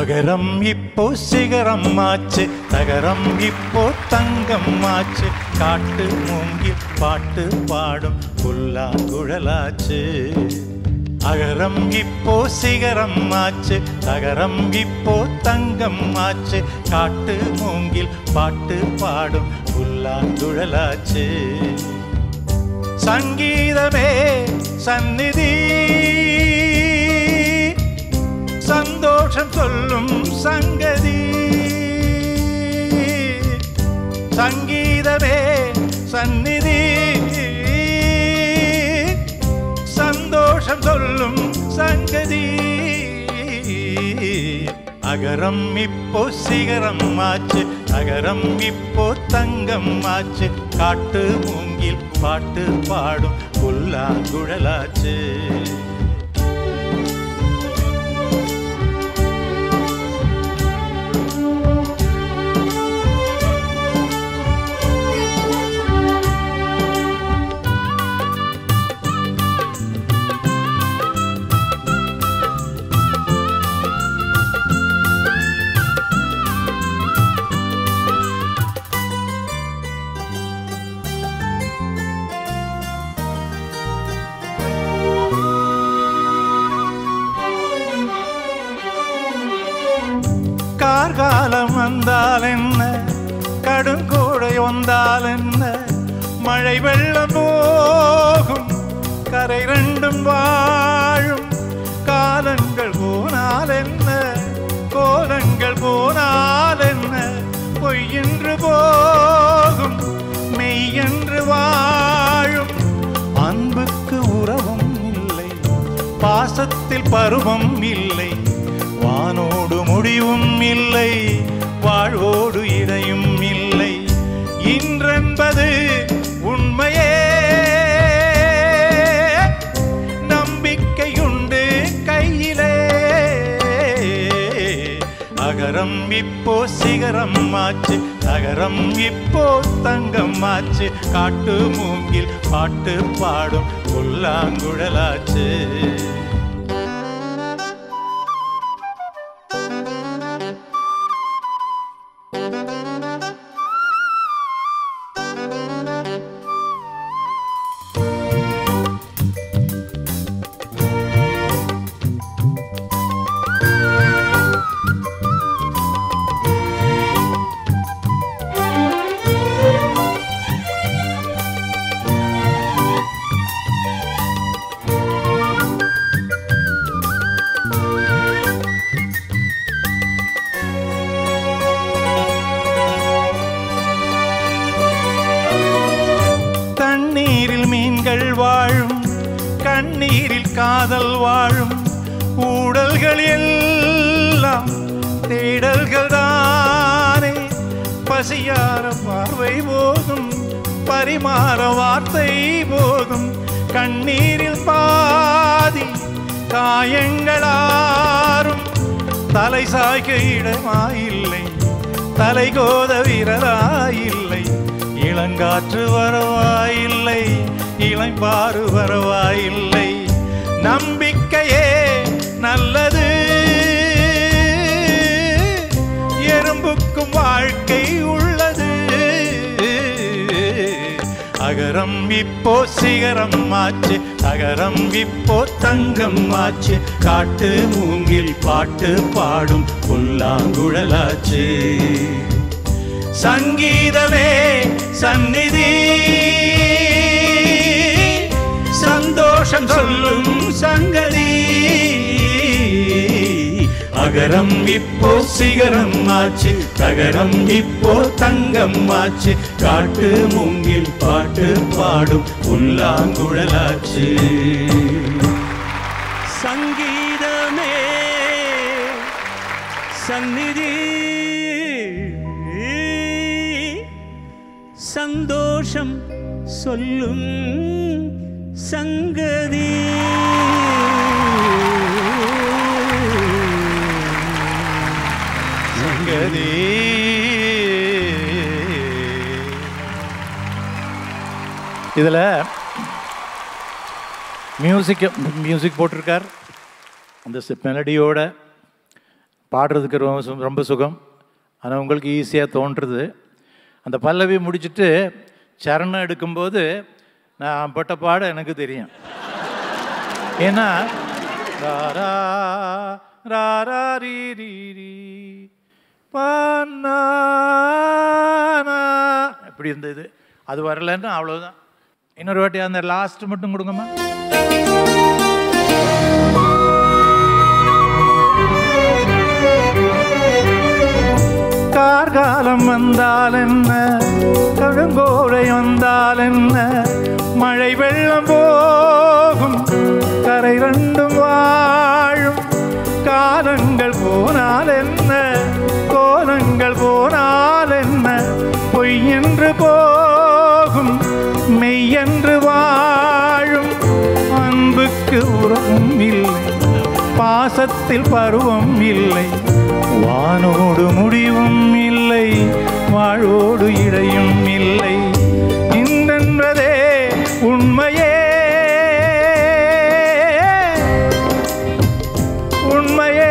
அகரம் இப்போ சிகரம் ஆச்சு தகரம் இப்போ தங்கம் ஆச்சு காட்டு மூங்கில் பாட்டு பாடும் புல்லாங்குழலாச்சு அகரம் இப்போ சிகரம் ஆச்சு தகரம் இப்போ தங்கம் ஆச்சு காட்டு மூங்கில் பாட்டு பாடும் புல்லாங்குழலாச்சு சங்கீதமே சந்நிதி சந்தோஷம் சொல்லும் சங்கதி சங்கீதமே சந்நிதி சந்தோஷம் சொல்லும் சங்கதி அகரம் இப்போ சிகரம் ஆச்சு அகரம் இப்போ தங்கம் ஆச்சு காட்டு மூங்கில் பாட்டு பாடும் புல்லாங்குழலாச்சு கார்காலம் வந்தால் என்ன கடுங்கோடை வந்தால் என்ன மழை வெள்ளம் போகும் கரை ரெண்டும் வாழும் காலங்கள் போனால் என்ன கோலங்கள் போனால் என்ன பொய்யென்று போகும் மெய்யென்று வாழும் அன்புக்கு உறவும் இல்லை பாசத்தில் பருவம் இல்லை வானோடு முடிவும் இல்லை வாழ்வோடு இடையும் இல்லை இன்றென்பது உண்மையே நம்பிக்கையுண்டு கையிலே அகரம் இப்போ சிகரம் ஆச்சு அகரம் இப்போ தங்கம் ஆச்சு காட்டு மூங்கில் பாட்டு பாடும் புல்லாங்குழலாச்சு தண்ணீரில் மீன்கள் வாழும் கண்ணீரில் காதல் வாழும் ஊடல்கள் எல்லாம் தேடல்கள் தானே பசியார பார்வை போதும் பரிமாற வார்த்தை போதும் கண்ணீரில் பாதி காயங்களாரும் தலை சாய்க்க இடமாயில்லை தலை கோத விரலாயில்லை இளங்காற்று வரவாயில்லை இளம்பாறு வரவாயில்லை நம்பிக்கையே நல்லது எறும்புக்கும் வாழ்க்கை உள்ளது அகரம் இப்போ சிகரம் ஆச்சு அகரம் இப்போ தங்கம் ஆச்சு காட்டு மூங்கில் பாட்டு பாடும் புல்லாங்குழலாச்சு சங்கீதமே சந்நிதி சந்தோஷம் சொல்லும் சங்கதி அகரம் இப்போ சிகரம் ஆச்சு தகரம் இப்போ தங்கம் ஆச்சு காட்டு மூங்கில் பாட்டு பாடும் புல்லாங்குழலாச்சு சங்கீதமே சந்நிதி சந்தோஷம் சொல்லும் சங்கதி சங்கதி இதில் மியூசிக் மியூசிக் போட்டிருக்கார் அந்த மெலடியோட பாடுறதுக்கு ரொம்ப சு- ரொம்ப சுகம் ஆனால் உங்களுக்கு ஈஸியாக தோன்றுறது அந்த பல்லவி முடிச்சுட்டு சரணம் எடுக்கும்போது நான் பட்ட பாட எனக்கு தெரியும் ஏன்னா ராரா ராரா ரீ ரீ ரீ பானா இப்படி இருந்தது அது வரலன்னா அவ்வளோதான் இன்னொரு வாட்டி அந்த லாஸ்ட் மட்டும் கொடுங்கம்மா கார்காலம் வந்தால் என்ன கழுங்கோடை வந்தால் என்ன மழை வெள்ளம் போகும் கரை ரெண்டும் வாழும் காலங்கள் போனால் என்ன கோலங்கள் போனால் என்ன பொய் என்று போகும் மெய்யென்று வாழும் அன்புக்கு உறவும் இல்லை பாசத்தில் பருவம் இல்லை வானோடு முடிவும் இல்லை வாழ்வோடு இடையும் இல்லை இன்றென்றதே உண்மையே உண்மையே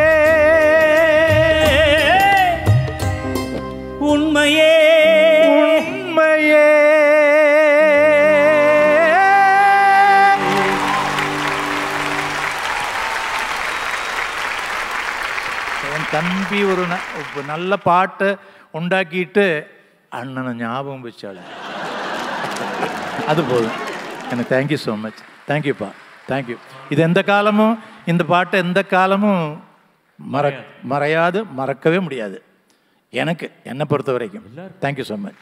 உண்மையே உண்மையே என் தம்பி ஒரு ந- ஒரு நல்ல பாட்டை உண்டாக்கிட்டு அண்ணனை ஞாபகம் வச்சாள் அது போதும் எனக்கு தேங்க்யூ ஸோ மச் தேங்க்யூப்பா தேங்க்யூ இது எந்த காலமும் இந்த பாட்டை எந்த காலமும் மற மறையாது மறக்கவே முடியாது எனக்கு என்னை பொறுத்த வரைக்கும் thank you so much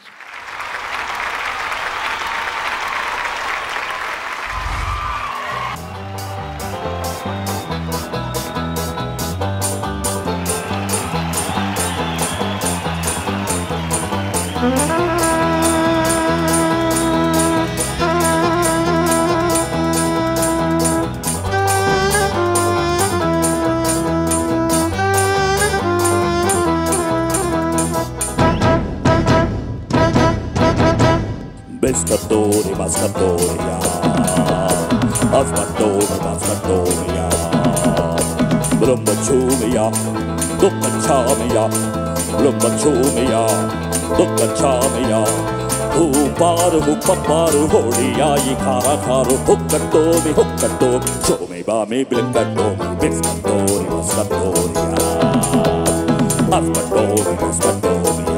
Pescatori, Mascatoria. Asmatori, Mascatoria. Brahmachumia, Dukkachamia. Brahmachumia, Dukkachamia. Hooparu, hoopaparu, holiyayi, karakaru, hukkatomi, hukkatomi. Shomi, bami, blinkatomi, Pescatori, Mascatoria. Asmatori, Mascatoria.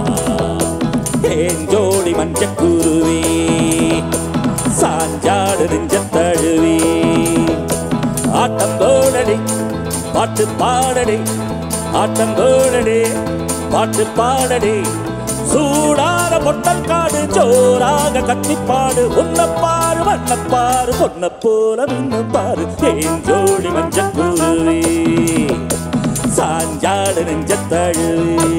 தேஞ்சோடி மஞ்சக்குருவி சாஞ்சாடு நெஞ்ச தழுவி ஆட்டம் போடடி பாட்டு பாடடி ஆட்டம் போடடி பாட்டு பாடடி சூடான பொட்டல் காடு ஜோராக கத்திப்பாடு உன்னப்பாரு வண்ணப்பாரு பொன்ன போல மின்னு பாரு தேஞ்சோடி மஞ்சக்குருவி சாஞ்சாடு நெஞ்ச தழுவி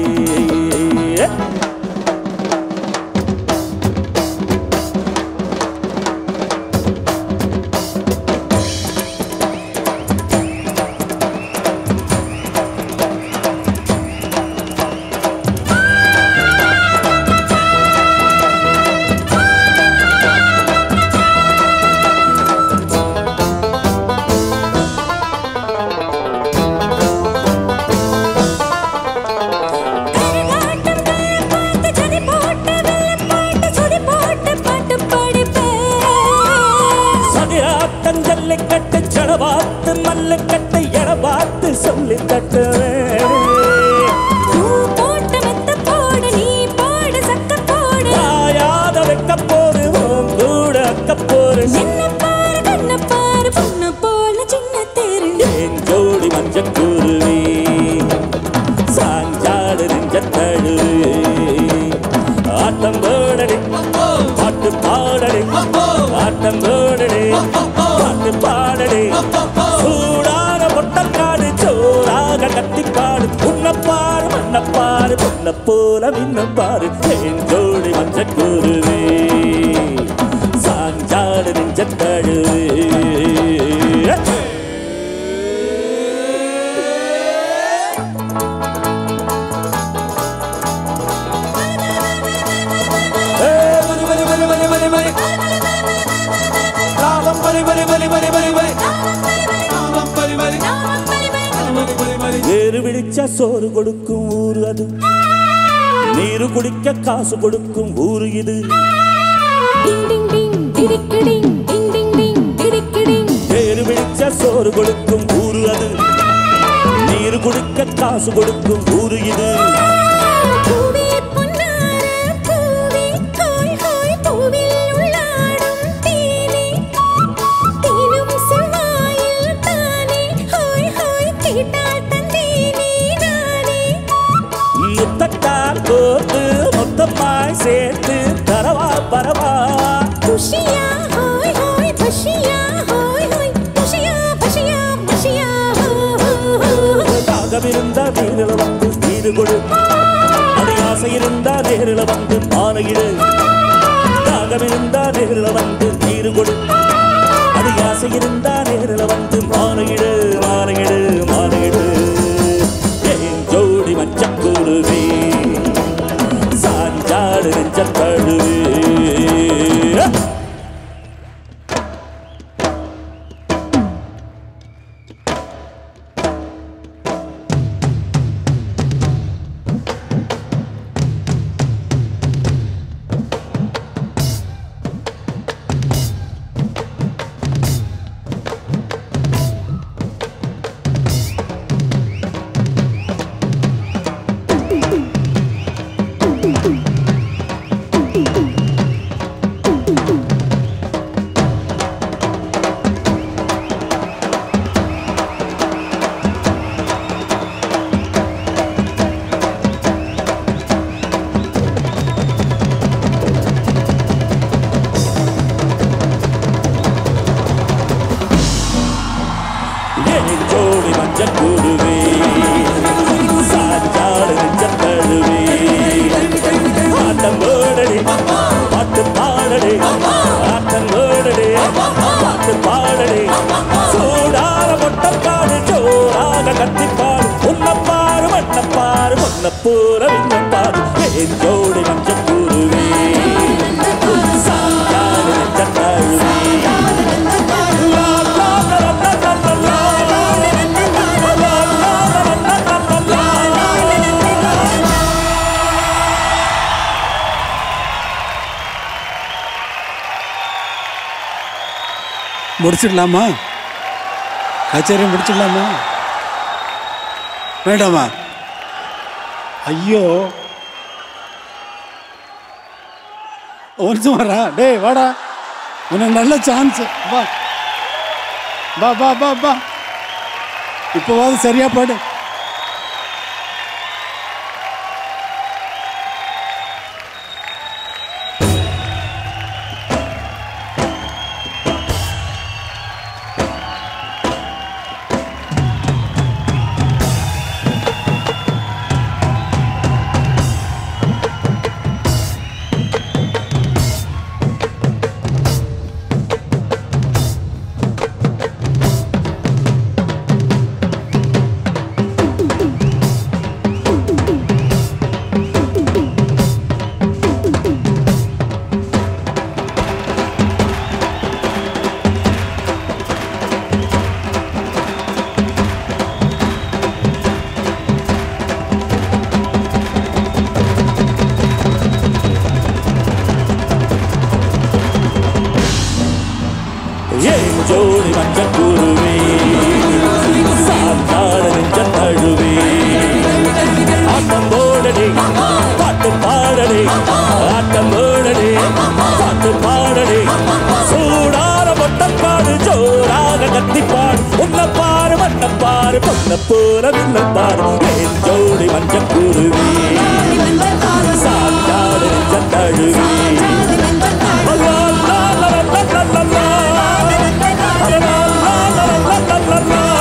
கரகாட்டம் கரப்பாட்டு ஜதி போட்டு வெள்ளம் போட்டு சுதி போட்டு பாட்டு படிப்பேன் சதிராட்டம் ஜல்லிக்கட்டு ஜடபாத்து மல்லுக்கட்டு எடபாத்து சொல்லி தட்டுவேன் பூ போட்டு மெத்த போடு நீ போடு சக்க போடு தாயாத வெக்க போரு உன் கூட அக்க போரு என்ன பாரு கண்ண பாரு பொண்ணு போல சின்ன தேரு ஏன் ஜோடி மஞ்சள் குருவி சாஞ்சாடு நெஞ்ச தழுவி ஆட்டம் போடடி பாட்டு பாடடி ஆட்டம் போடடி பாட்டு பாடடி சூடான பொட்டல் காடு ஜோராக கத்திப்பாடு உன்னப்பாரு மண்ணப்பாரு பொன்ன போல மின்னம் பாரு ஏன் ஜோடி மஞ்சள் குருவி சாஞ்சாடு நெஞ்ச தழுவி வேறு விழி விழிச்சா சோறு கொடுக்கும் ஊரு அது நீரு குடிக்க காசு கொடுக்கும் ஊரு இது டிங் டிங் டிங் டிடிக்கிடிங் டிங் டிங் டிங் டிடிக்கிடிங் வேறு விழிச்சா சோறு கொடுக்கும் ஊரு அது நீரு குடிக்க காசு கொடுக்கும் ஊரு இது பூவே பொன்னார பூவே ஹாய் ஹாய் பூவில் உள்ளாடும் தேனே தேனும் செவ்வாயில் தானே ஹாய் ஹாய் கேட்டால் தந்தேனே நானே முத்தத்தால் கோத்து மொத்தமாய் சேர்த்து தரவா பரவா குஷியா ஹாய் ஹாய் பஷியா ஹாய் ஹாய் குஷியா பஷியா பஷியா தாகம் இருந்தா நேரில் வந்து நீரு கொடு அது ஆசை இருந்தா நேரில் வந்து மாலையிடு தாகம் இருந்தா நேரில் வந்து நீரு கொடு அது ஆசை இருந்தா நேரில் வந்து மாலையிடு மாலையிடு மாலையிடு ஏன் ஜோடி மச்சக்கூடுவே சாஞ்சாடு நெஞ்சத்தழுவே ஏன் ஜோடி மஞ்சக்கூடுவே சாஞ்சாடு நெஞ்சத்தழுவே ஆட்டம் ஓடடி பாட்டு பாடடி ஆட்டம் ஓடடி பாட்டு பாடடி சூடார மொட்டப்பாடு ஜோராக கத்திப்பாடு உன்னப்பாரு மண்ணப்பாரு பொன்ன போல விண்ணப்பாடு ஏன் ஜோடி மஞ்சக்கூடுவே சாஞ்சாடு நெஞ்சத்தழுவே லா லா லா லா லா லா முடிச்சிடலாமா கச்சேரி முடிச்சிடலாமா வேண்டாமா ஐயோ ஒரு நிமிஷம் வரா டேய் வாடா உனக்கு நல்ல சான்ஸ் வா பா பா பா பா இப்போவாது சரியா பாடு ஏன் ஜோடி மஞ்சக்கூடுவே சாந்தாட நெஞ்சத்தழுவே ஆட்டம் போடடி பாட்டு பாடடி ஆட்டம் போடடி பாட்டு பாடடி சூடார மொட்டப்பாடு ஜோராக கத்திப்பாடு உன்னப்பாரு மண்ணப்பாரு பொன்ன போல விண்ணப்பாரு ஏன் ஜோடி மஞ்சக்கூடுவே சாந்தாட நெஞ்சத்தழுவே லா லா லா லா லா லா லா. லா லா லா லா லா லா லா.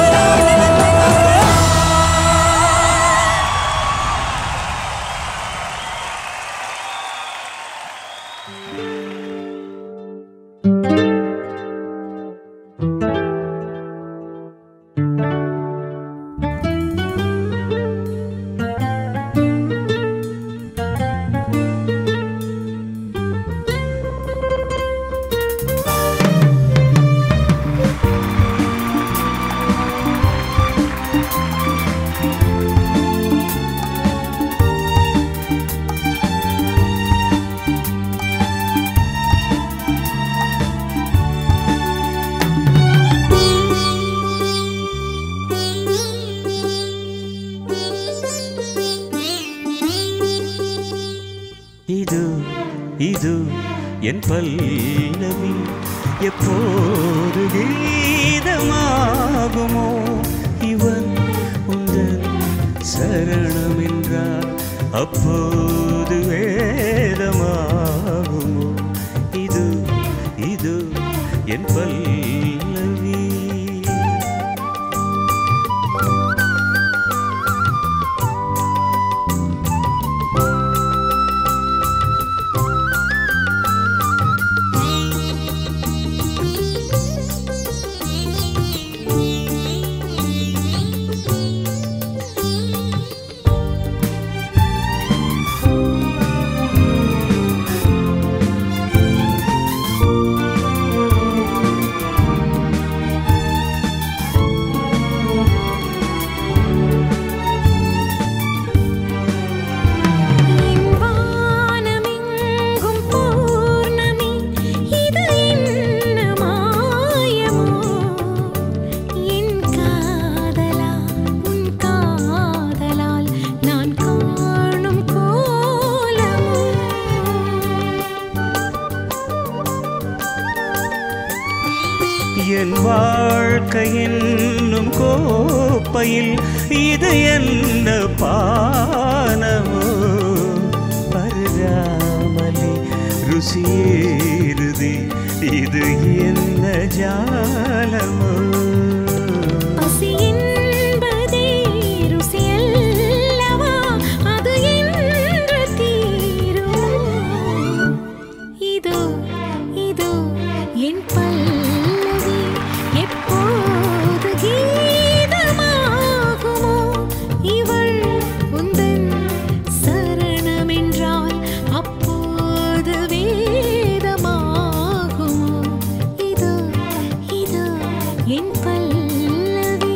ஆ இது என் பல்லவி எப்போது கீதமாகுமோ இவன் உந்தன் சரணம் என்றார் அப்போது வேதமாகுமோ இது இது என் பல்லவி என் வானமெங்கும் பௌர்ணமி இது என்ன மாயமோ என் காதலா உன் காதலால் நான் காணும் கோலமோ என் வாழ்க்கை என்னும் கோப்பையில் இது என்ன பானமோ பருகாமலே ருசியேறுதே இது என்ன ஜாலமோ பசி என்பதே ருசியல்லவா அது என்று தீரும் இதோ இதோ என் பல்லவி எப்போது கீதமாகுமோ இவள் உந்தன் சரணமென்றால் அப்போது வேதமாகுமோ இதோ இதோ என் பல்லவி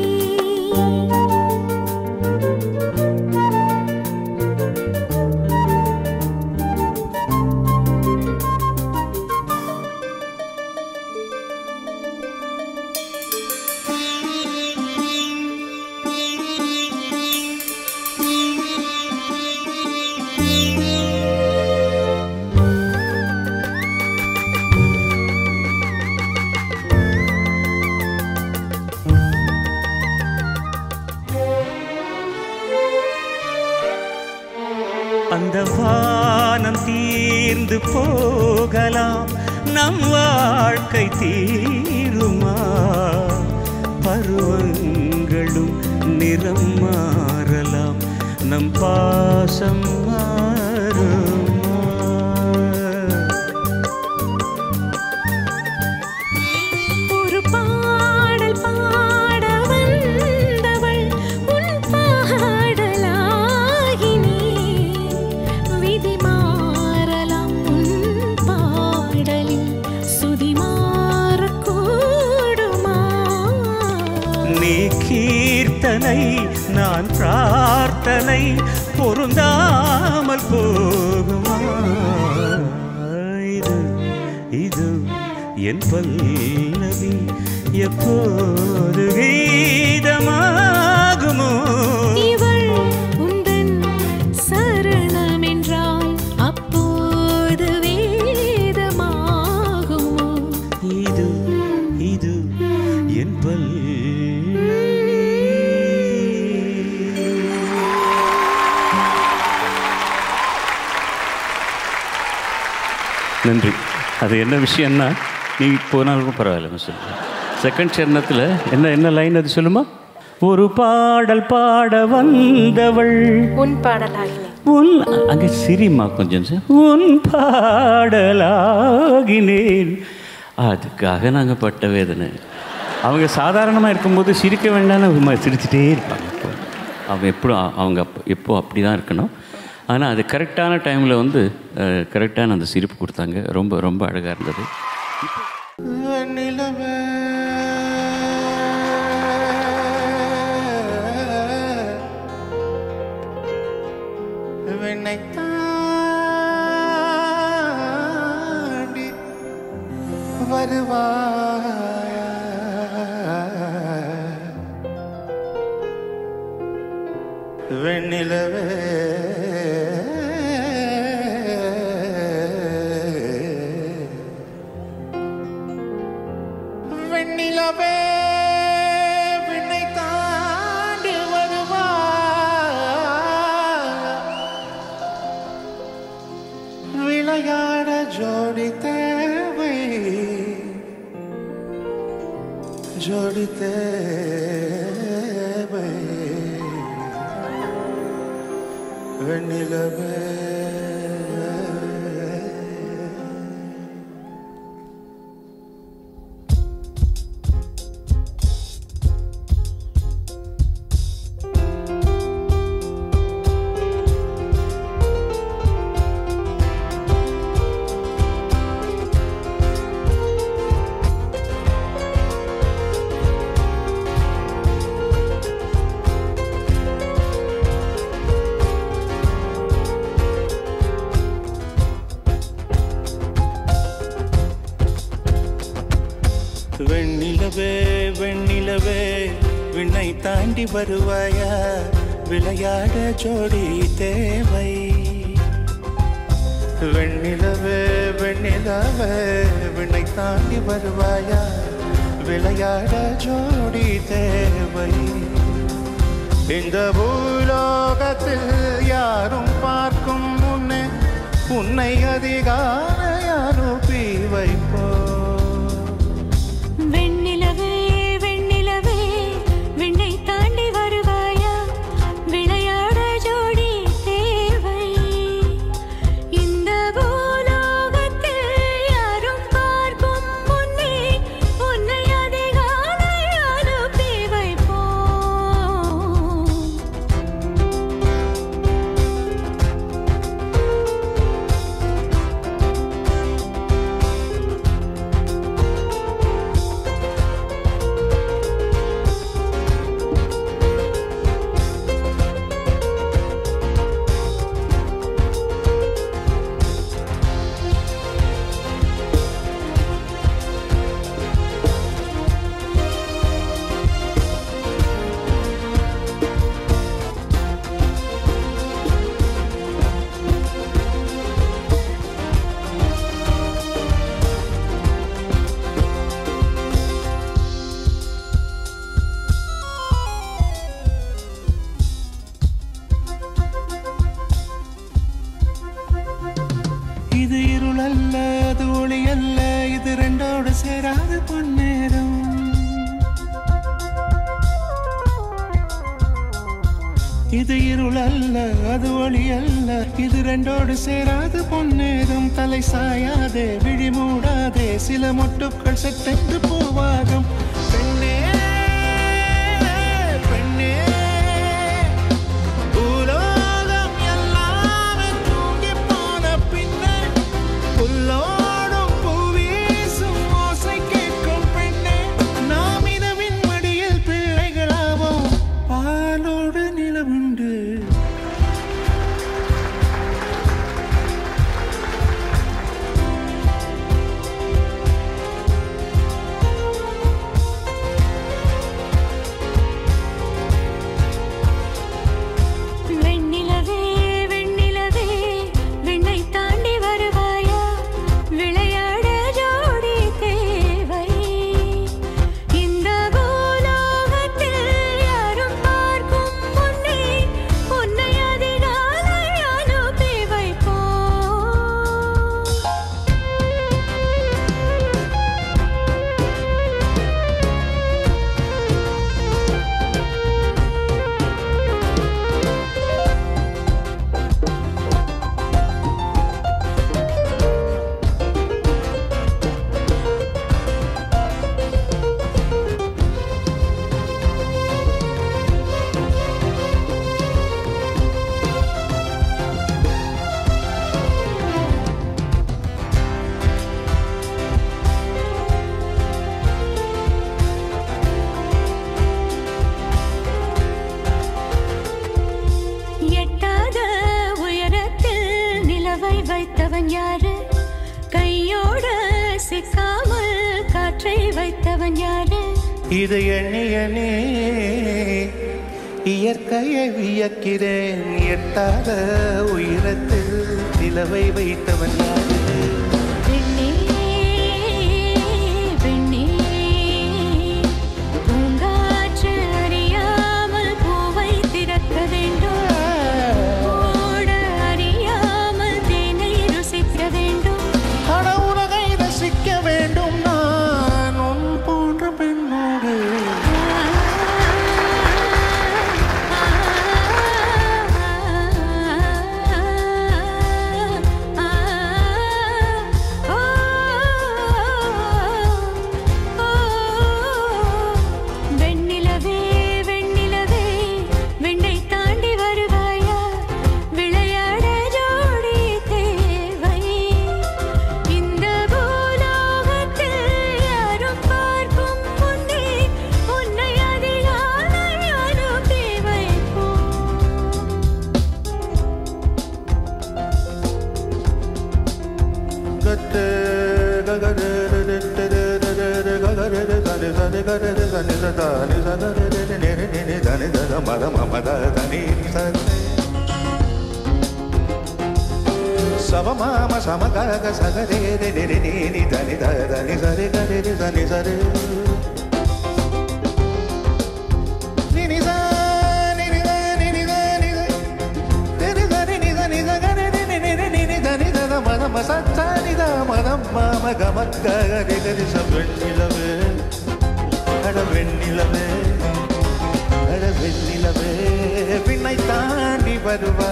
அந்த வானம் தீர்ந்து போகலாம் நம் வாழ்க்கை தீருமா பருவங்களும் நிறம் மாறலாம் நம் பாசம் மாறுமா ஒரு பாடல் பாட வந்தவள் உன் பாடலாகினே விதி மாறலாம் உன் பாடலில் சுதி மாறக்கூடுமா நீ கீர்த்தனை நான் பிரார்த்தனை பொருந்தாமல் போகுமா இது இது என் பல்லவி எப்போது கீதமாகுமோ இவள் உந்தன் சரணமென்றால் அப்போது வேதமாகுமோ இது இது என் நன்றி அது என்ன விஷயம்னா நீ போனாலும் பரவாயில்ல சொல்லு செகண்ட் சரணத்தில் என்ன என்ன லைன் அது சொல்லுமா ஒரு பாடல் பாட வந்தவள் உன் பாடலாகினே உன் அங்கே சிரிமா கொஞ்சம் சார் உன் பாடலாகினேன் அதுக்காக நாங்கள் பட்ட வேதனை அவங்க சாதாரணமாக இருக்கும்போது சிரிக்க வேண்டாம்னு சும்மா சிரிச்சிட்டே இருப்பாங்க எப்போ அவங்க எப்போ அவங்க அப்போ எப்போ அப்படி தான் இருக்கணும் ஆனால் அது கரெக்டான டைமில் வந்து கரெக்டான அந்த சிரிப்பு கொடுத்தாங்க ரொம்ப ரொம்ப அழகாக இருந்தது வெண்ணை தாண்டி வருவாயா வெண்ணிலவே விளையாட ஜோடி தேவை ஜோடி தேவை வெண்ணிலவே வெண்ணிலவே வெண்ணிலவே விண்ணை தாண்டி வருவாயா விளையாட ஜோடி தேவை வெண்ணிலவே வெண்ணிலவே விண்ணை தாண்டி வருவாயா விளையாட ஜோடி தேவை இந்த பூலோகத்தில் யாரும் பார்க்கும் முன்னே உன்னை அதிகாலை அனுப்பி வைப்போ வெண்ணிலவே வெண்ணிலவே விண்ணை தாண்டி வருவாயா விளையாட ஜோடி தேவை இந்த பூலோகத்தில் யாரும் பார்க்கும் முன்னே உன்னை அதிகாலை அனுப்பி வைப்போம் இது இருள் அல்ல அது ஒளி அல்ல இது ரெண்டோடு சேராது பொன்னேரம் இது இருள் அல்ல அது ஒளி அல்ல இது ரெண்டோடு சேராது பொன்னேரம் தலை சாயாதே விழி மூடாதே சில மொட்டுக்கள் செட்டென்று பூவாகும் பெண்ணே பெண்ணே பூலோகம் எல்லாமே தூங்கிப் போன பின்னே புல்லோடும் பூவீசும் ஓசை கேட்கும் பெண்ணே நாம் இரவின் மடியில் பிள்ளைகளாவோம் பாலோடு நிலவுண்டு வெண்ணிலவே வெண்ணிலவே விண்ணை தாண்டி வருவாயா விளையாட ஜோடி தேவை இந்த பூலோகத்தில் யாரும் பார்க்கும் முன்னே உன்னை அதிகாலை அனுப்பி வைப்போம் எட்டாத உயரத்தில் நிலவை வைத்தவன் யாரு கையோட சிக்காமல் காற்றை வைத்தவன் யாரு இது எண்ணி எண்ணி இயற்கையை வியக்கிறேன் எட்டாத உயரத்தில் நிலவை வைத்தவன் யாரு பெண்ணே பெண்ணே பூங்காற்று அறியாமல் பூவை திறக்க வேண்டும் ஓட அறியாமல் தேனை ருசிக்க வேண்டும் సమమామ సమగగ సగరే రే రే రే ని ని దని ద దని సరి గరి రి దని సరి ని ని సా ని ని దా ని ని దా ని దా ని ని దా ని ని దా ని దా గరి రి ని ని ని ని ని దని ద ద మద మ స స ని ద మద మ మ గ మ గ గ రి గరి స వెண்ணிலவே அட வெண்ணிலவே அட வெண்ணிலவே விண்ணை தாண்டி வருவா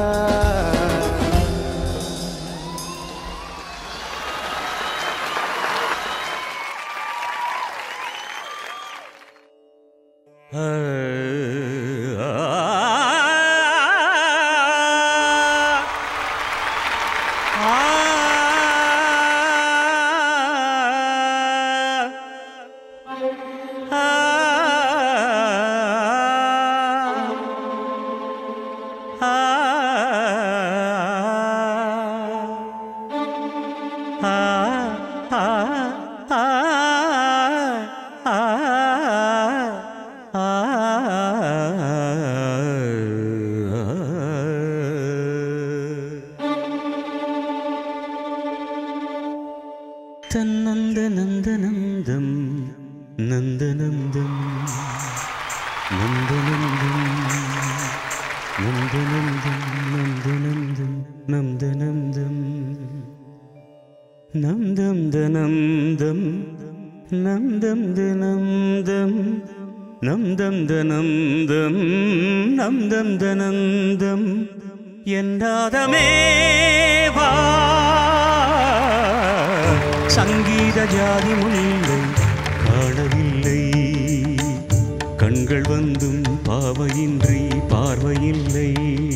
தன்னந்த நந்தனந்தம் நந்தனந்தம் நந்தனந்தம் நந்தனந்தம் நந்தனந்தம் நந்தனந்தம் நந்தம் தனந்தம் நந்தம் தனந்தம் நந்தம் தனந்தம் நந்தம் தனந்தம் என்றாதமே வா சங்கீத ஜாதி முல்லை காணவில்லை கண்கள் வந்தும் பாவையின்றி பார்வையில்லை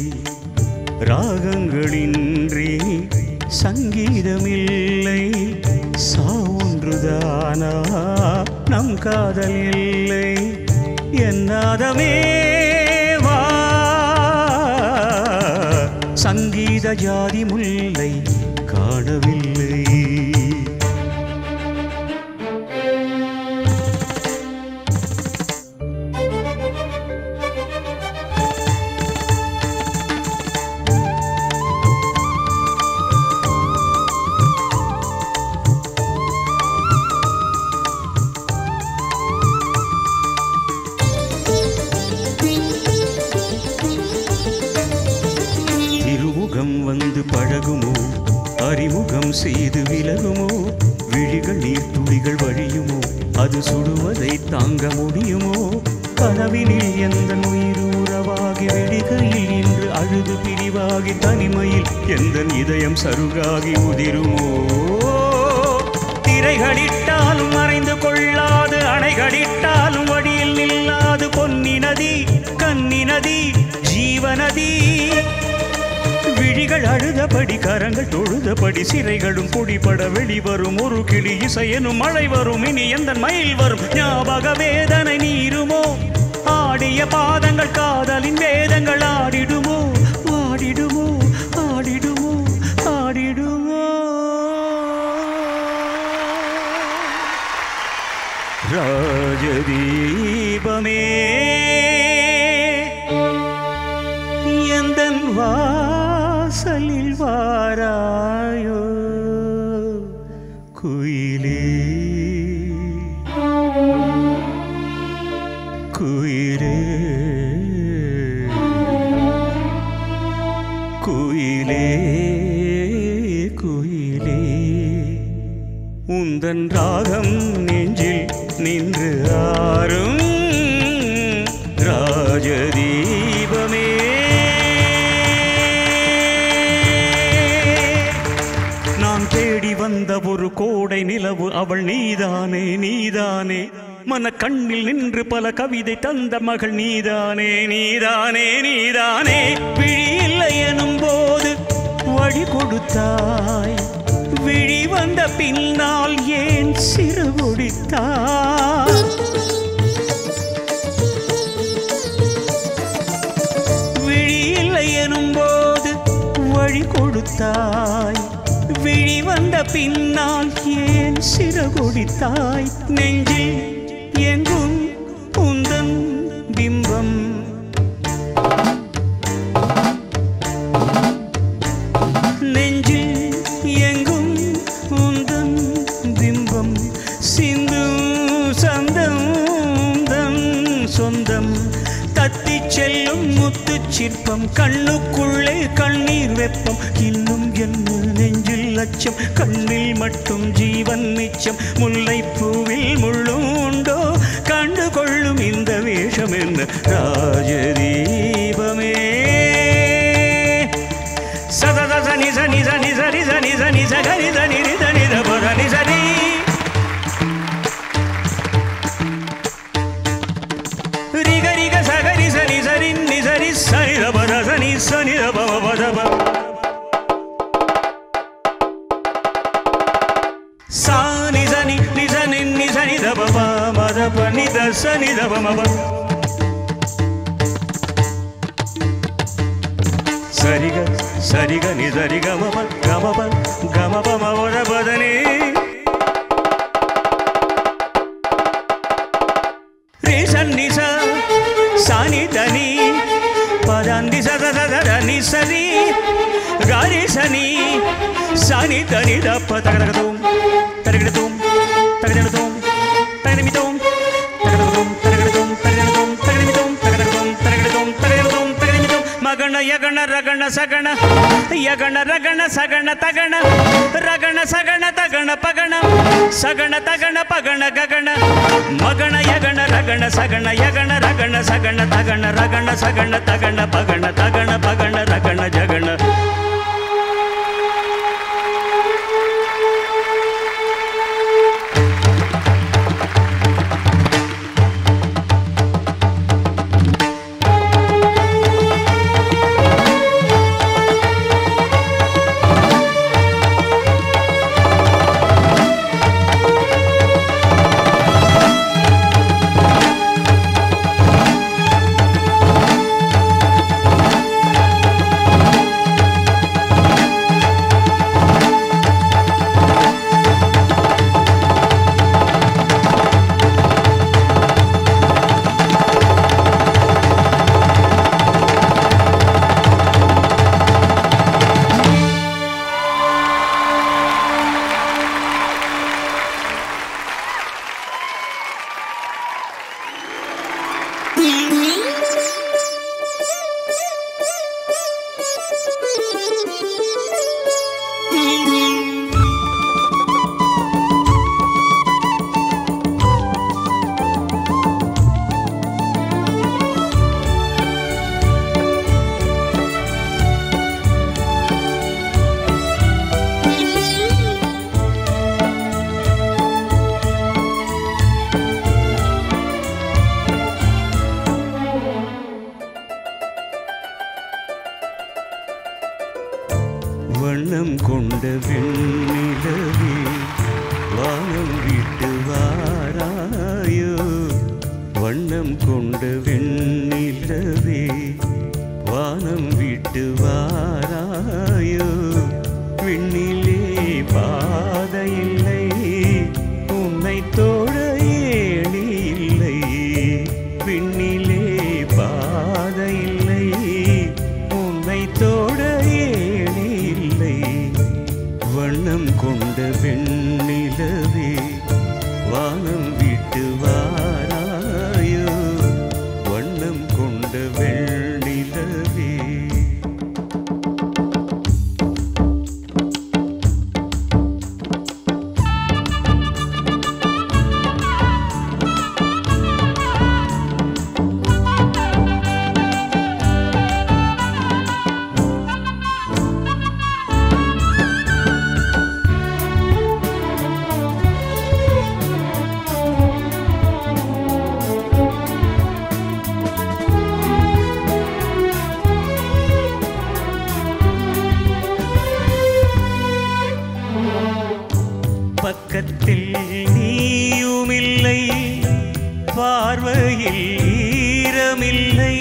ராகங்களின்றி சங்கீதமில்லை சாவுன்றுதானா நம் காதல் இல்லை என்னாதமே வா சங்கீத ஜாதி முல்லை காணவில்லை இருமுகம் வந்து பழகுமோ அறிமுகம் செய்து விலகுமோ விழிகள் நீர் துளிகள் வழியுமோ அது சுடுவதை தாங்க முடியுமோ கனவினில் எந்த உயிர் உறவாகி விழிகையில் இன்று அழுது பிரிவாகி தனிமையில் எந்த இதயம் சருகாகி உதிருமோ திரைகளிட்டாலும் மறைந்து கொள்ளாது அணைகளிட்டாலும் வழியில் நில்லாது பொன்னி நதி கன்னி நதி ஜீவநதி விழிகள் அழுதபடி கரங்கள் தொழுதபடி சிறைகளும் பொடிபட வெளிவரும் ஒரு கிளி இசையனும் மழை வரும் இனி எந்த மயில் வரும் ஞாபக வேதனை நீருமோ ஆடிய பாதங்கள் காதலின் வேதங்கள் ஆடிடுமோ ஆடிடுமோ ஆடிடுமோ ஆடிடுமோ ராஜதீபமே எந்தன் வாசலில் வாராயோ குயிலே குயிலே குயிலே குயிலே உந்தன் ராகம் நெஞ்சில் நின்று ஆறும் ராஜதீபமே நான் தேடி வந்த ஒரு கோடை நிலவு அவள் நீதானே நீதானே மன கண்ணில் நின்று பல கவிதை தந்த மகள் நீதானே நீதானே நீதானே விழி இல்லை எனும் போது வழி கொடுத்தாய் விழி வந்த பின்னால் ஏன் சிறு ஒடித்தாய் விழி இல்லை எனும் போது வழி கொடுத்தாய் விழி வந்த பின்னால் ஏன் சிறகொடித்தாய் நெஞ்சில் எங்கும் உந்தன் பிம்பம் நெஞ்சில் எங்கும் உந்தன் பிம்பம் சிந்து சந்தம் தன் சொந்தம் தத்திச் செல்லும் முத்துச் சிற்பம் கண்ணுக்குள்ளே கண்ணீர் வெப்பம் இன்னும் என்ன நெஞ்சில் அச்சம் கண்ணில் மட்டும் ஜீவன் மிச்சம் முல்லைப்பூவில் முள்ளும் உண்டோ கண்டு கொள்ளும் இந்த வேஷம் என்ன ராஜதீபமே சதத சனி சனி சனி சரி சனி சனி சகரி சனி ரி சனி ரப சனி சரி ரிக ரிக சகரி சனி சரி நி சரி சனி ரப ர சனி சனி ரப மப தப சானி சனி நி சனி நி சனி ரப ப மத ப நி த சனி ரப மப சரிக சரிக நி சரிக மப கமப கமப மவர பதனே ரிசன் நிச சானி தனி பதாந்தி சத சத நி சரி காரி சனி சானி தனி தப்ப தகதகதோம் தரகிடத்தோம் தகதிடத்தோம் தகதிமித்தோம் தகதகதோம் தரகிடத்தோம் தகதிடத்தோம் தகதிமித்தோம் தகதகதோம் தரகிடத்தோம் தகதிடத்தோம் தகதிமித்தோம் மகண யகண ரகண சகண யகண ரகண சகண தகண ரகண சகண தகண பகண சகண தகண பகண ககண மகண யகண ரகண சகண யகண ரகண சகண தகண ரகண சகண தகண பகண தகண பகண ரகண ஜகண வண்ணம் கொண்ட வெண்ணிலவே வானம் விட்டு வாராயோ வண்ணம் கொண்ட வெண்ணிலவே வானம் விட்டு வாராயோ விண்ணிலே பாதையில்லை உன்னை தோழ ஏணி இல்லை விண்ணிலே பாதையில்லை உன்னை தோட ஏணி இல்லை வண்ணம் கொண்ட வெண்ணிலவே வானம் விட்டு வாராயோ வண்ணம் கொண்ட வெண்ணிலவே பக்கத்தில் நீயுமில்லை பார்வையில் ஈரமில்லை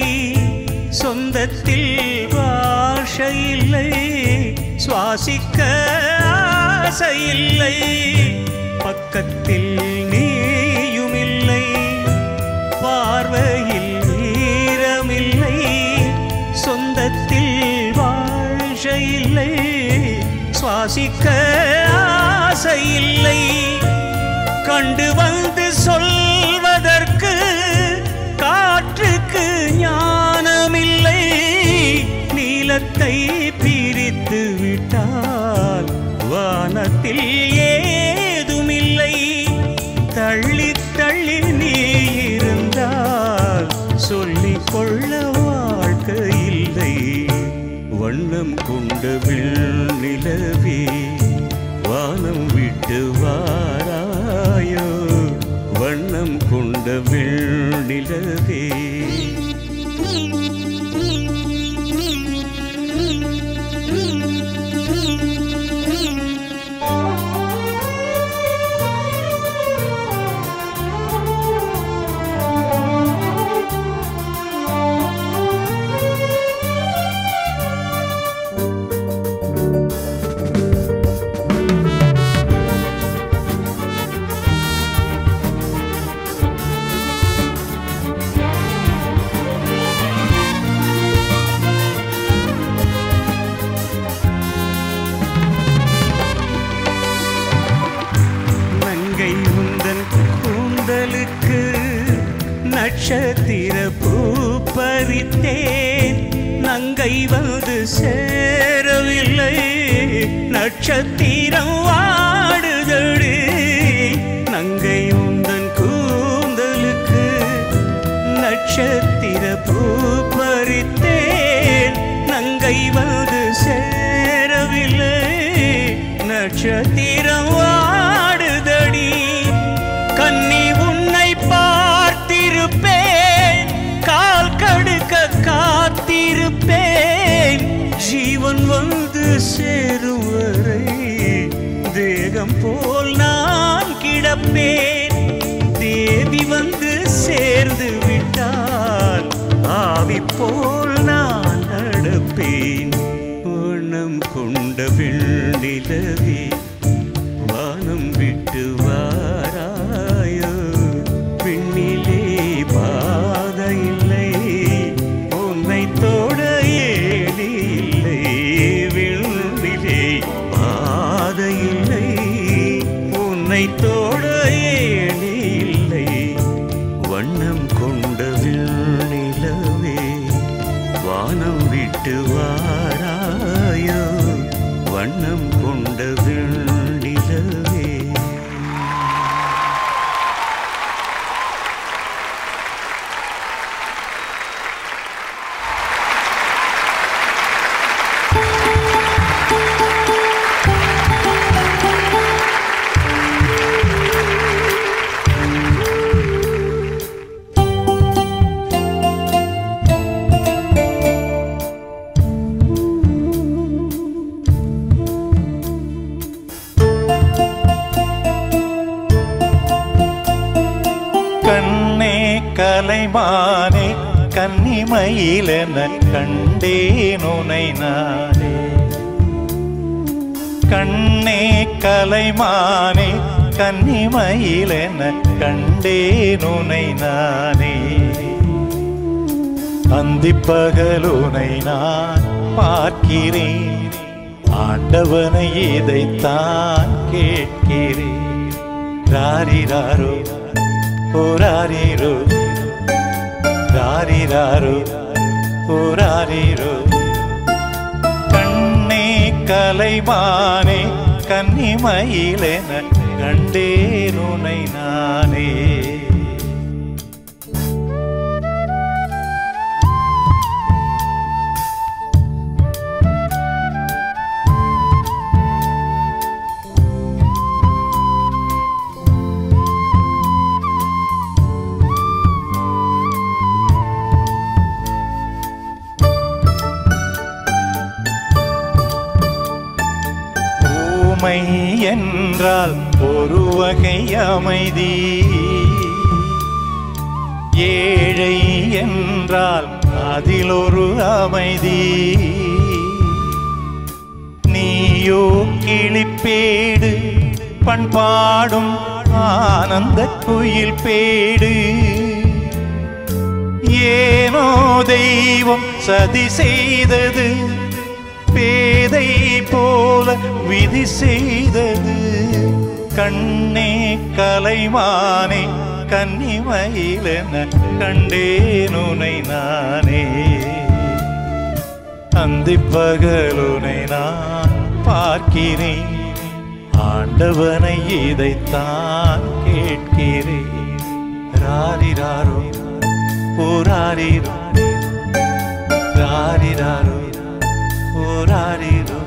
சொந்தத்தில் பாஷையில்லை சுவாசிக்க ஆசையில்லை பக்கத்தில் நீயும் இல்லை பார்வையில் ஈரமில்லை சொந்தத்தில் வாழ்க்கையில்லை சுவாசிக்க ஆசையில்லை கண்டு வந்து சொல்வதற்கு காற்றுக்கு ஞானமில்லை நீலத்தை பிரித்து விட்டால் வானத்தில் ஏதுமில்லை தள்ளி தள்ளி நீ இருந்தால் சொல்லிக் கொள்ள வாழ்க்கை இல்லை வண்ணம் கொண்ட நிலவே வானம் விட்டு வாராயோ வண்ணம் கொண்ட நிலவே மங்கை உந்தன் கூந்தலுக்கு நட்சத்திர பூ பறித்தேன் நங்கை வந்து சேரவில்லை நட்சத்திரம் வாடுதடி நங்கை உந்தன் கூந்தலுக்கு நட்சத்திர பூ பறித்தேன் நங்கை வந்து சேரவில்லை நட்சத்திரம் வாடுதடி கன்னி உன்னை பார்த்திருப்பேன் கால் கடுக்க காத்திருப்பேன் ஜீவன் வந்து சேரும் வரை தேகம் போல் நான் கிடப்பேன் தேவி வந்து சேர்ந்து விட்டால் ஆவி போல் நான் நடப்பேன் வண்ணம் கொண்ட வெண்ணிலவே வானம் விட்டு வாராயோ விண்ணிலே பாத இல்லை உன்னை தொட ஏழி இல்லை விண்ணிலே பாத இல்லை உன்னை தொட ஏழி இல்லை வண்ணம் கொண்ட நிலவே வானம் விட்டு வாராயோ வண்ணம் கொண்ட நிலவே கண்ணே கலைமானே கன்னிமயிலென கண்டேன் உனை நானே கண்ணே கலைமானே கன்னிமயிலென கண்டேன் உனை நானே அந்திப்பகலுனை நான் பார்க்கிறேன் ஆண்டவனை இதைத்தான் கேட்கிறேன் ராரிராரோ ஓராரிரோ ராரிராரோ ஓராரிரோ கண்ணே கலைமானே கன்னிமயிலென கண்டேனுனை நானே ஊமை என்றால் ஒரு வகை அமைதி ஏழை என்றால் அதில் ஒரு அமைதி நீ நீயோ கிளிப்பேடு பண்பாடும் ஆனந்த குயில் பேடு ஏனோ தெய்வம் சதி செய்தது பேதை போல விதி செய்தது கண்ணே கலைமானே கன்னிமயிலென கண்டேனுனை நானே அந்திப்பகலுனை நான் பார்க்கிறேன் ஆண்டவனை இதைத்தான் கேட்கிறேன் ராரிராரோ போராரிரோ ராரிராரோ போராரிரோ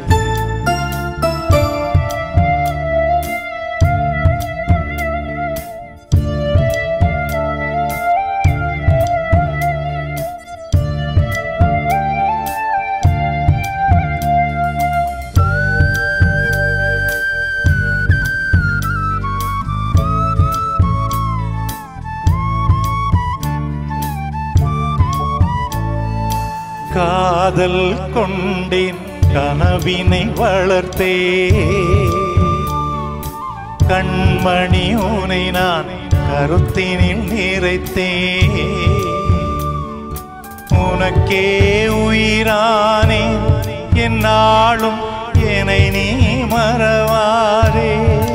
காதல் கொண்டேன் கனவினை வளர்த்தே கண்மணி உனை நான் கருத்தினில் நிறைத்தே உனக்கே உயிரானே என்னாலும் என்னை நீ மறவாரே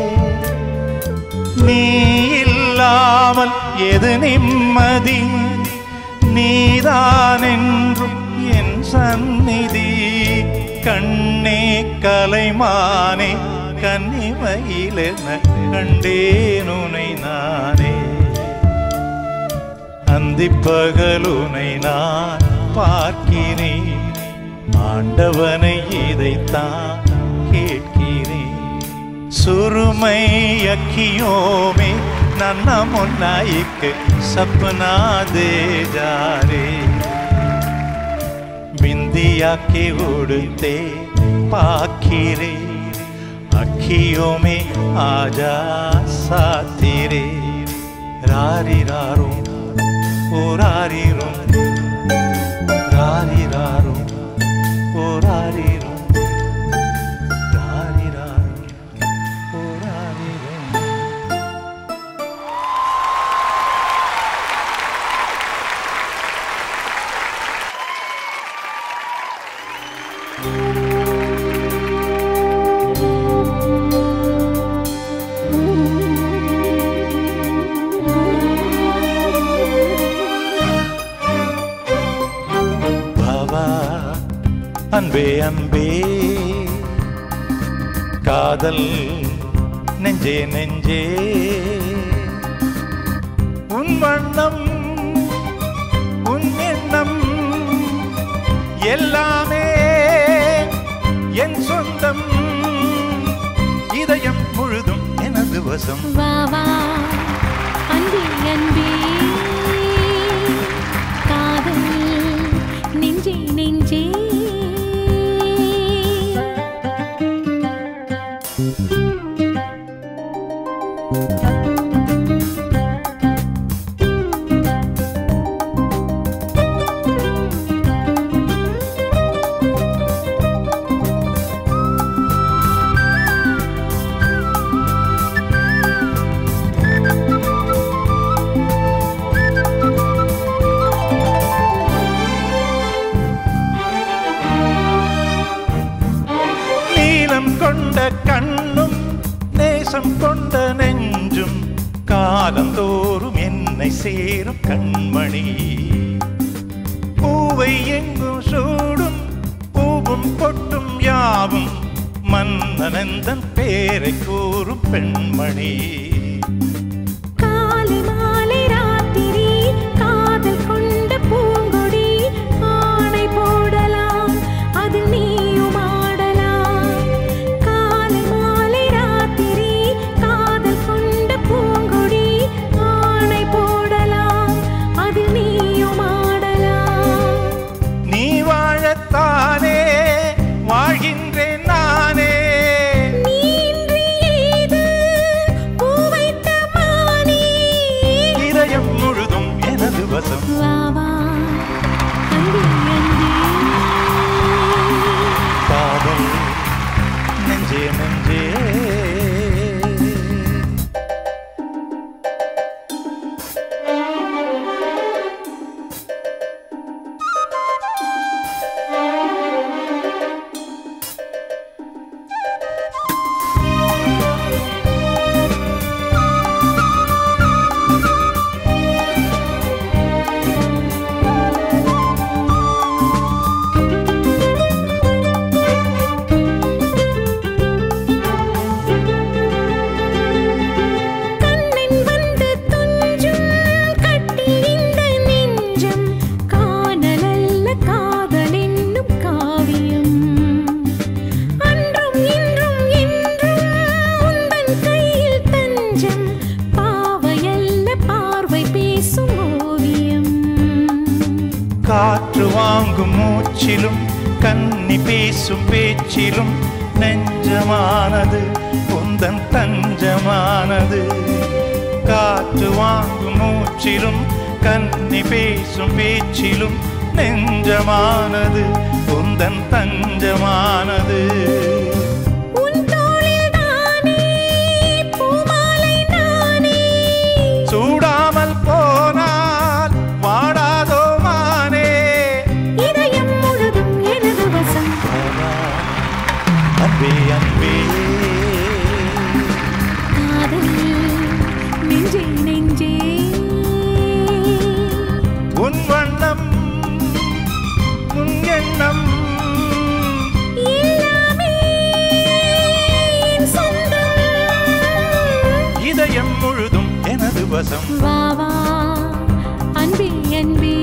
நீ இல்லாமல் எது நிம்மதி நீதான் என்றும் என் சந்நிதி கண்ணே கலைமானே கன்னிமயிலென கண்டேனுனை நானே அந்திப்பகலுனை நான் பார்க்கிறேன் ஆண்டவனை இதைத்தான் கேட்கிறேன் सुरमई अखियों में नन्ना मुन्ना एक सपना दे जा रे बिंदिया के उड़ते पाखिरे अखियों में आजा साथी रे रारी रारो ओ रारी रो रारी रारो ओ रारी रो रारी रारो ओ रारी रो பாவா அன்பே அன்பே காதல் நெஞ்சே நெஞ்சே உன் வண்ணம் உன் எண்ணம் எல்லாமே என் சொந்தம் இதயம் முழுதும் எனது வசம் வா வா அன்பே அன்பே காதல் நெஞ்சே நெஞ்சே நீலம் கொண்ட கண்ணும் நேசம் கொண்ட நெஞ்சும் காலந்தோறும் என்னை சேரும் கண்மணி பூவை எங்கும் சூடும் பூவும் பொட்டும் யாவும் மன்னனந்தன் பேரை கூறும் பெண்மணி காலை மாலை ராத்திரி காதல் கொண்ட பூங்கொடி ஆணை போடலாம் அதில் நீயும் ஆடலாம் காலை மாலை ராத்திரி காதல் கொண்ட பூங்கொடி ஆணை போடலாம் அதில் நீயும் ஆடலாம் நீ வாழத்தானே வாழ்கின்றேன் நானே நீ இன்றி ஏது பூவை நெஞ்சே நெஞ்சே கண்ணன் வந்து துஞ்சும் கட்டில் இந்த நெஞ்சம் காணலல்ல காதல் என்னும் காவியம் அன்றும் இன்றும் என்றும் உந்தன் கையில் தஞ்சம் பாவையல்ல பார்வை பேசும் ஓவியம் காற்று வாங்கும் மூச்சிலும் கன்னி பேசும் பேச்சிலும் நெஞ்சமானது உந்தன் தஞ்சமானது காற்று வாங்கும் மூச்சிலும் கன்னி பேசும் பேச்சிலும் நெஞ்சமானது உந்தன் தஞ்சமானது உன் தோளில் தானே பூமாலை நானே சூடாமல் போனால் வாடாதோ மானே இதயம் முழுதும் எனது வசம் அன்பே அன்பே காதல் நெஞ்சே நெஞ்சே உன் வண்ணம் உன் எண்ணம் எல்லாமே என் சொந்தம் இதயம் முழுதும் எனது வசம் வா வா அன்பே அன்பே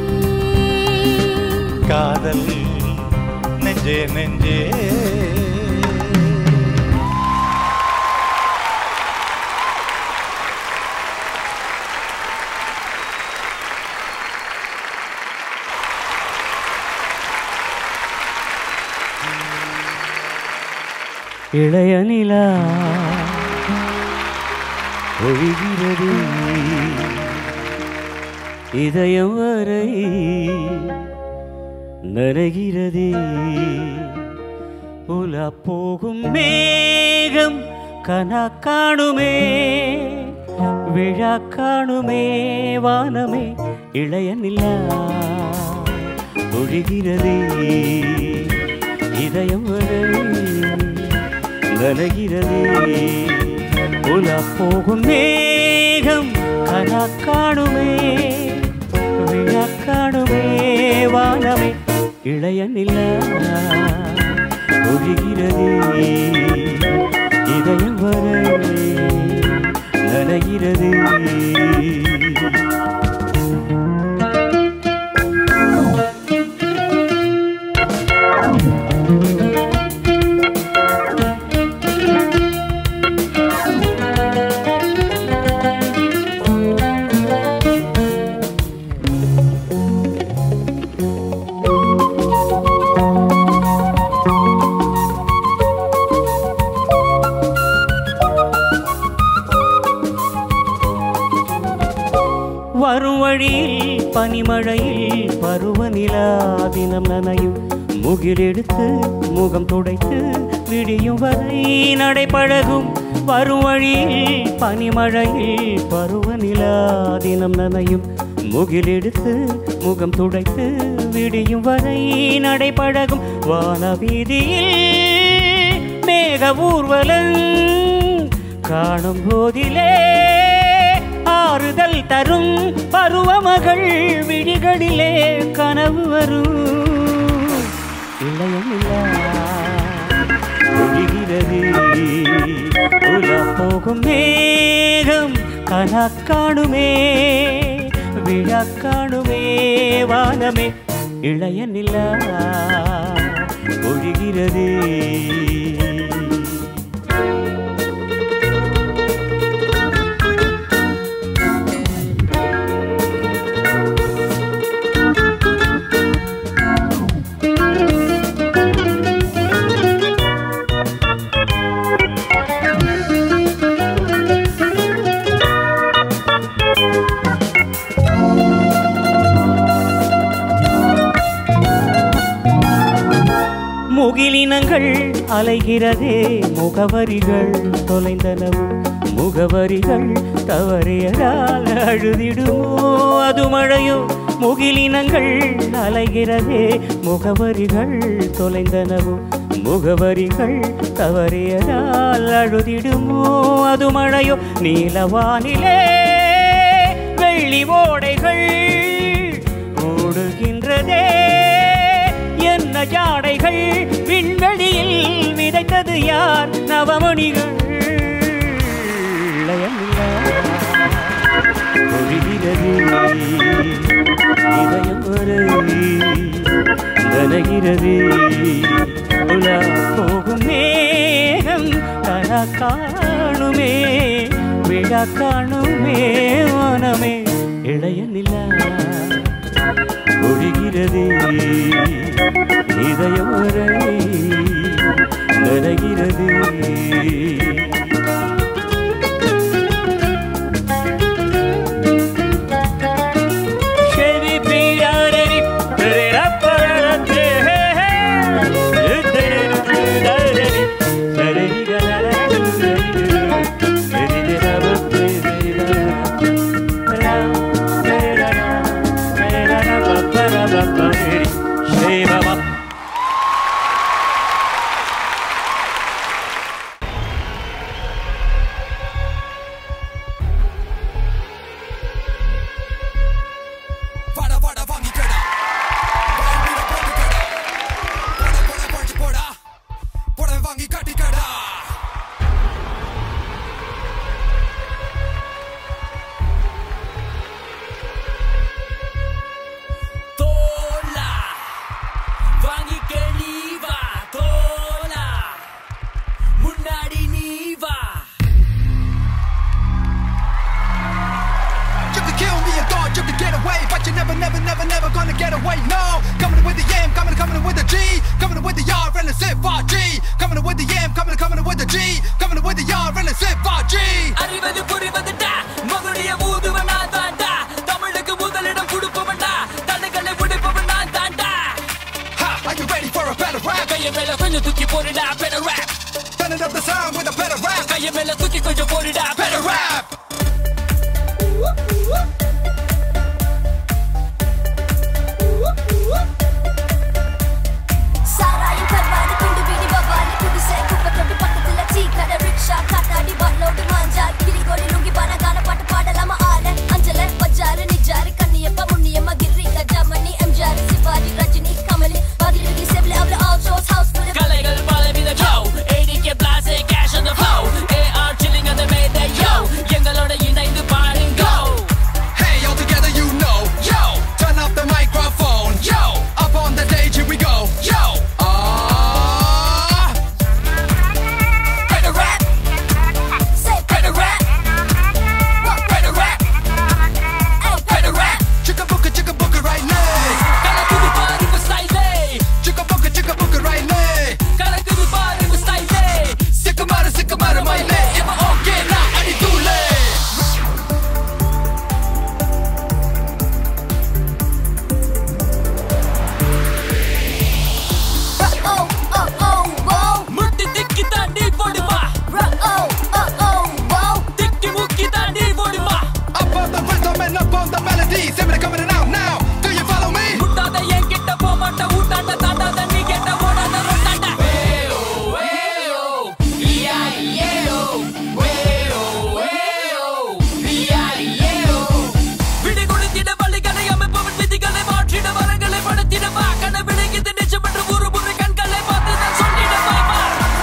காதல் நெஞ்சே நெஞ்சே இளைய நிலா ஒழிகிறது இதயம் வரை நனைகிறதே உலா போகும் மேகம் கனா காணுமே விழா காணுமே வானமே இளைய நிலா ஒழிகிறதே இதயம் வரை நனைகிறதே உலா போகும் மேகம் கனா காணுமே விழா காணுமே வானமே இளைய நிலா ஒழிகிறதே இதயம் வரை நனைகிறதே வரும் வழியில் பனிமழையில் பருவநிலா தினம் நனையும் முகிலெடுத்து முகம் துடைத்து விடியும் வரை நடைபழகும் வரும் வழியில் பனிமழையில் பருவநிலா தினம் நனையும் முகிலெடுத்து முகம் துடைத்து விடியும் வரை நடைபழகும் வானவீதியில் மேக ஊர்வலம் காணும் போதிலே ஆறுதல் தரும் பருவமகள் விழிகளிலே கனவு வரும் இளையமில்லா ஒழிகிறது உலா போகும் மேகம் கனா காணுமே விழா காணுமே வானமே இளைய நிலா ஒழிகிறது முகிலினங்கள் அலைகிறதே முகவரிகள் தொலைந்தனவு முகவரிகள் தவறியதால் அழுதிடுமோ அது மழையோ முகிலினங்கள் அலைகிறதே முகவரிகள் தொலைந்தனவு முகவரிகள் தவறியதால் அழுதிடுமோ அது மழையோ நீலவானிலே வெள்ளி ஓடைகள் ஓடுகின்றதே என்ன ஜாடைகள் விண்வெளியில் விதைத்தது யார் நவமணிகள் லயமில்லா பொழிகிறது இதயம் ஒரு நனைகிறது உலா போகும் மேகம் கலா காணுமே விழா காணுமே மனமே இளைய நிலா ஒழுகிறது இதயம் வரை நனைகிறது Chevy Pirarari, Pirapparate, Shiva வாடா வாடா வாங்கிக்கடா வாங்கிட போட்டுக்கடா போட போட போட்டு போடா போட வாங்கி காட்டிக்கடா தோலா வாங்கிக்க நீ வா தோலா முன்னாடி நீ வா You could kill me and thought you could get away, but you never, never, never, never gonna get away. No, coming with the M, coming, coming with the G, coming with the R and the Z5G, coming with the M, coming, coming with the G, coming with the R and the Z5G. அறிவது புரிவதுடா மகுடிய ஊதுவன் நான் தாண்டா தமிழுக்கு முதலிடம் கொடுப்பவன்டா தடைகளை உடைப்பவன் நான் தாண்டா Ha, are you ready for a better rap? கைய மேல கொஞ்சம் தூக்கி போடுடா better rap Turning up the sound with a better rap, கைய மேல தூக்கி கொஞ்சம் போடுடா better better rap rap. சாராயம் கர்வாடு குண்டு வீடி பவாலி குடிசை குப்பை தொட்டி பக்கத்துல டீ கடை ரிக்ஷா காத்தாடி பல்லோடு மாஞ்சார் கிளிகோடி லுங்கி பனகான பாட்டு பாடலாம ஆல அஞ்சல பஜாரு நிஜாரு கண்ணியப்ப முன்னியம்மா கிரி கஜாமணி எம்ஜிஆர் சிவாஜி ரஜினி கமலி பதிலுக்கு செவ்ல அவள ஆல் ஷோஸ் ஹவுஸ் ஃபுல் கலைகள் பலவித yo ADK blast cash on the flow AR chilling on the mayday yo எங்களோட இணைந்து பாருங்க Hey, all together you know, yo, turn up the microphone, yo, up on the stage, here we go, yo, ah, better rap say better rap better rap hey better rap chicka booka, chicka booka, right leg, கலக்குது பாருங்க ஸ்டைலே chicka booka, chicka booka, right leg, கலக்குது பாருங்க ஸ்டைலே sick of matter, sick of matter, my leg, if I okay, now I need to leg. oh oh oh oh முட்டி திக்கி தாண்டி போடுமா oh oh oh oh திக்கி முக்கி தாண்டி போடுமா Up on the rhythm and up on the melody, send coming out now, do you follow me? முட்டாத என் கிட்ட போக மாட்ட ஊட்டாண்ட தாண்டாத நீ கேட்ட ஓடாத ரொட்டாண்ட ஏயோ ஏயோ இயா ஏயோ ஏயோ ஏயோ இயா ஏயோ விடி கொடுத்திட வழிகளை அமைப்பவன் விதிகளை மாற்றிட வரங்களை படுத்திட வா கண்ண விடுகிறது நிஜம் என்று ஒரு முறை கண்களை பார்த்து நான் சொல்லிட பயமா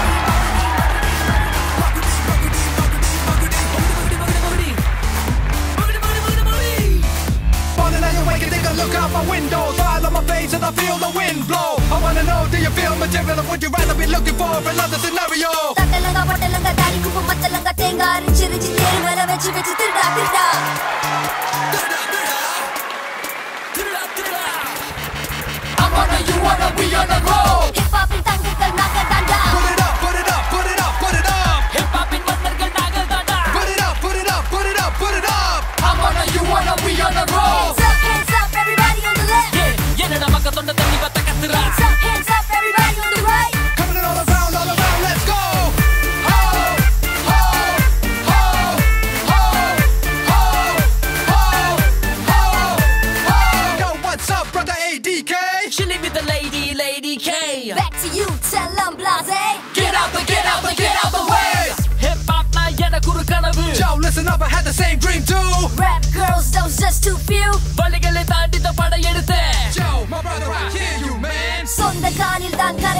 Morning, now you wake and take a look out my window, smile on my face and I feel the wind blow. I wanna know, do you feel material or would you rather be looking for another scenario? தட்டலங்க பட்டலங்க தாடி குப்பு மத்தலங்க தேங்காய் அரிச்சு rich தேரு மேல வச்சு வச்சு திருடா திருடா திருடா திருடா I wanna you wanna we on the road ஹிப்ஹாப்பின் தங்கங்கள் நாங்க தாண்டா Put it up, put it up, put it up, put it up. Hip ஹாப்பின் மன்னர்கள் நாங்கள் தாண்டா Put it up, put it up, put it up, put it up. I wanna you wanna we on the road Hands up, hands up, everybody on the left. Yeah, என்னடா மக்க தொண்ட தண்ணி வத்த கத்துறா Hands up, hands up, everybody on the right. Coming in all around, all around, வானில் தான் கரை